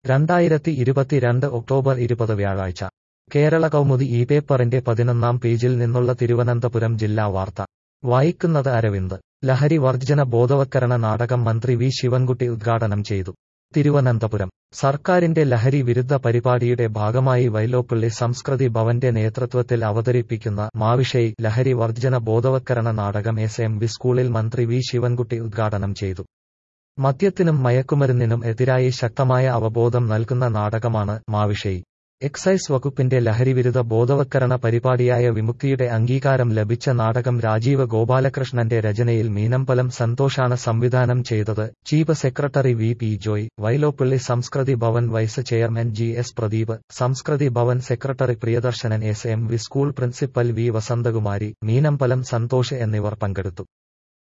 രണ്ടായിരത്തി ഇരുപത്തിരണ്ട് ഒക്ടോബർ ഇരുപത് വ്യാഴാഴ്ച കേരള കൗമുദി ഈ പേപ്പറിന്റെ പതിനൊന്നാം പേജിൽ നിന്നുള്ള തിരുവനന്തപുരം ജില്ലാ വാർത്ത വായിക്കുന്നത് അരവിന്ദ് ലഹരി വർജ്ജന ബോധവത്കരണ നാടകം മന്ത്രി വി ശിവൻകുട്ടി ഉദ്ഘാടനം ചെയ്തു തിരുവനന്തപുരം സർക്കാരിന്റെ ലഹരി വിരുദ്ധ പരിപാടിയുടെ ഭാഗമായി വൈലോപ്പിള്ളി സംസ്കൃതി ഭവന്റെ നേതൃത്വത്തിൽ അവതരിപ്പിക്കുന്ന മാവിഷയി ലഹരി വർജ്ജന ബോധവത്കരണ നാടകം എസ് എം വി സ്കൂളിൽ മന്ത്രി വി ശിവൻകുട്ടി ഉദ്ഘാടനം ചെയ്തു മദ്യത്തിനും മയക്കുമരുന്നിനും എതിരായി ശക്തമായ അവബോധം നൽകുന്ന നാടകമാണ് മാവിഷയി എക്സൈസ് വകുപ്പിന്റെ ലഹരിവിരുദ്ധ ബോധവത്കരണ പരിപാടിയായ വിമുക്തിയുടെ അംഗീകാരം ലഭിച്ച നാടകം രാജീവ് ഗോപാലകൃഷ്ണന്റെ രചനയിൽ മീനമ്പലം സന്തോഷാണ് സംവിധാനം ചെയ്തത് chief secretary V P Joy Vyloppilli Samskriti Bhavan vice chairman G S Pradeep Samskriti Bhavan secretary Priyadarshanan S M V school principal V Vasanthakumari Meenambalam Santhosh എന്നിവർ പങ്കെടുത്തു